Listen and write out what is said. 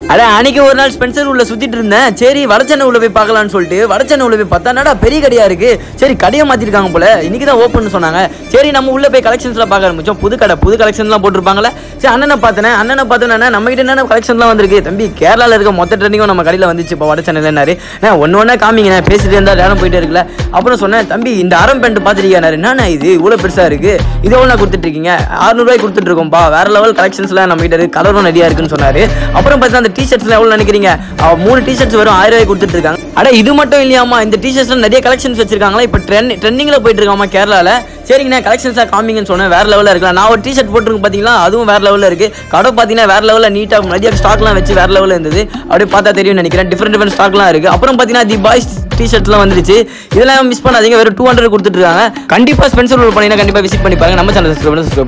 அட அன்னைக்கு ஒரு நாள் ஸ்பென்சர் உள்ள சுத்திட்டு இருந்தேன் சரி வடச்சென்னை உள்ள போய் பார்க்கலாம்னு சொல்லிட்டு வடச்சென்னை உள்ள போய் பார்த்தா என்னடா பெரிய கடையா இருக்கு சரி கடையை மாத்திருக்காங்க போல இன்னைக்கு தான் ஓப்பன் சொன்னாங்க சரி நம்ம உள்ள போய் கலெக்ஷன்ஸ்லாம் பார்க்க ஆரம்பிச்சோம் புது கடை புது கலெக்ஷன்லாம் போட்டிருப்பாங்களே சரி அண்ணனை பார்த்தேன் அண்ணனை பார்த்தேன் நம்ம கிட்ட என்ன கலெக்ஷன்லாம் வந்திருக்கு தம்பி கேரளால இருக்க மொத்த ட்ரெண்டிங்கும் நம்ம கடையில் வந்துச்சு இப்போ வட சென்னையிலனாரு நான் ஒன்று ஒன்றா காமிங்க பேசிட்டு இருந்தா நேரம் போயிட்டே இருக்குல்ல அப்புறம் சொன்னேன் தம்பி இந்த அரம் பேண்ட் பார்த்துருக்கேன் என்னண்ணா இது இவ்வளோ பெருசா இருக்கு இது எவ்வளோ கொடுத்துட்டு இருக்கீங்க அறுநூறுவாய் கொடுத்துட்டு இருக்கோம்ப்பா வேற லெவல் கலெக்ஷன்ஸ்லாம் நம்ம கிட்ட இருக்கு கலரும் நிறையா இருக்குன்னு சொன்னாரு அப்புறம் பார்த்தா அந்த டிஷர்ட்ஸ்லாம் எவ்வளோ நினைக்கிறீங்க அவ மூணு டிஷர்ட்ஸ் வரும் ஆயிரம் ரூபாய் கொடுத்துட்டு இருக்காங்க அட இது மட்டும் இல்லையாமா இந்த டிஷர்ட்ஸ்ல நிறைய கலெக்ஷன்ஸ் வச்சிருக்காங்களா இப்போ ட்ரெண்ட் ட்ரெண்டிங்கில் போயிட்டு இருக்காமா கேரளால சரிங்கண்ணா கலெக்ஷன்ஸாக காமிங்கன்னு சொன்னேன் வேற லெவலில் இருக்கலாம் நான் ஒரு டிஷர்ட் போட்டிருக்கு பார்த்தீங்களா அதுவும் வேற லெவலில் இருக்கு கடை பார்த்தீங்கன்னா வேற லெவலில் நீட்டாக நிறைய ஸ்டாக்லாம் வச்சு வேற லெவலில் இருந்தது அப்படியே பார்த்தா தெரியும் நினைக்கிறேன் டிஃப்ரெண்ட் டிஃப்ரெண்ட் ஸ்டாக்லாம் இருக்கு அப்புறம் பார்த்தீங்கன்னா தி பாய்ஸ் டிஷர்ட்லாம் வந்துருச்சு இதெல்லாம் மிஸ் பண்ணாதீங்க வெறும் டூ ஹண்ட்ரட் கொடுத்துட்டு இருக்காங்க கண்டிப்பாக ஸ்பென்சர் பண்ணீங்கன்னா கண்டிப்பாக விசிட் பண்ணி பாருங்க நம்ம சேனல் சப்ஸ்கிரைப்